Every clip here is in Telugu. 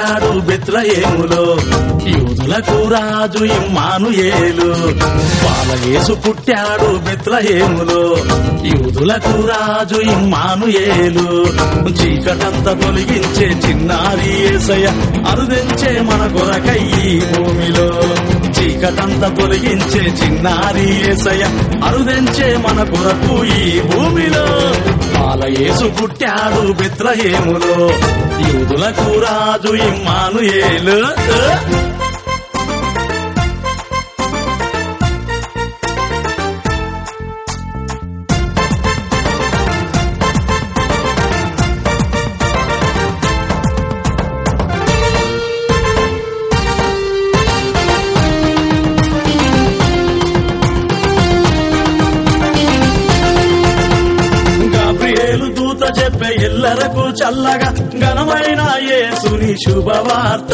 పుట్టాడు బెత్లహేములో యూదులకు రాజు ఇమ్మానుయేలు బాలయేసు పుట్టాడు బెత్లహేములో యూదులకు రాజు ఇమ్మానుయేలు చీకటంతా తొలగించే చిన్నారి ఏసయ అరుదించే మన కొరకై ఈ భూమిలో చీకటంతా తొలగించే చిన్నారి ఏసయ అరుదించే మన కొరకు ఈ భూమిలో బాలయేసు పుట్టాడు బెత్లహేములో యూదులకు రాజు ఇమ్మానుయేలు గాబ్రియేలు దూత చెప్పే ఎల్లరకు చల్లగా ఘనమైన యేసుని శుభవార్త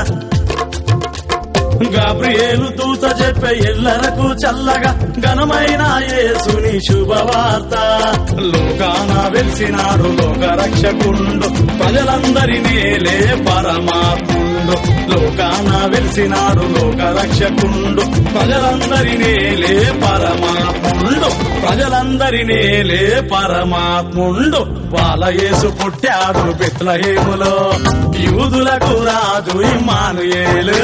గాబ్రియేలు దూత చెప్పే ఎల్లరకు చల్లగా ఘనమైన యేసుని శుభవార్త లోకాన వెలిసినాడు లోక రక్షకుండు ప్రజలందరినీ లే పరమాత్ముండు లోకాన వెలిసినాడు లోక రక్షకుండు ప్రజలందరినీ లే పరమాత్ముండు ప్రజలందరినీ లే పరమాత్ముండు బాలయేసు పుట్టాడు బెత్లహేములో యూదులకు రాజు ఇమానుయేలు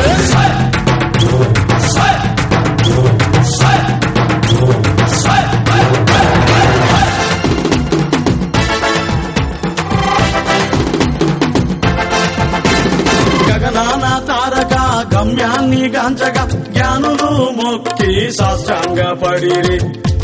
గగనాన తారక గమ్యాన్ని గాంచగా జ్ఞానులు మొక్కి సాష్టాంగ పడిరి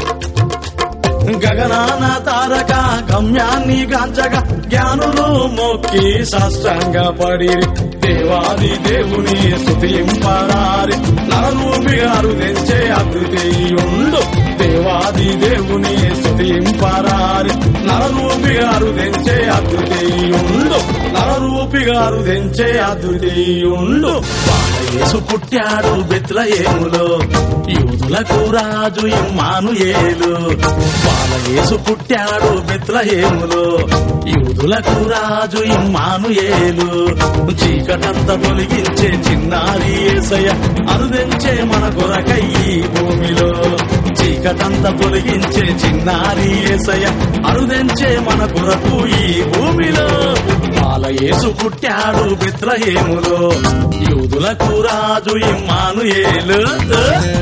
గగనాన తారక గమ్యాన్ని గాంచగా జ్ఞానులు మొక్కి సాష్టాంగ పడిరి దేవాది దేవుని స్థుతింపరారి నరరూపి గారు తెంచే అభివృద్ధి ఉండు దేవాది దేవుని స్థుతింపరారి నరరూపి గారు తెంచే అభివృద్ధి ఉండు నరరూపి గారు తెంచే అభివృద్ధి ఉండు బాలయేసు పుట్టాడు బెత్లయేములో యూదులకు రాజు ఇమ్మానుయేలు బాలయేసు పుట్టాడు బెత్లహేములో యూదులకు రాజు ఇమ్మానుయేలు చీకటంతా తొలగించే చిన్నారి ఏసయ అరుదించే మన కొరకై ఈ భూమిలో చీకటంతా తొలగించే చిన్నారి ఏసయ అరుదించే మన కొరకు ఈ భూమిలో బాలయేసు పుట్టాడు బెత్లహేములో యూదులకు రాజు ఇమ్మానుయేలు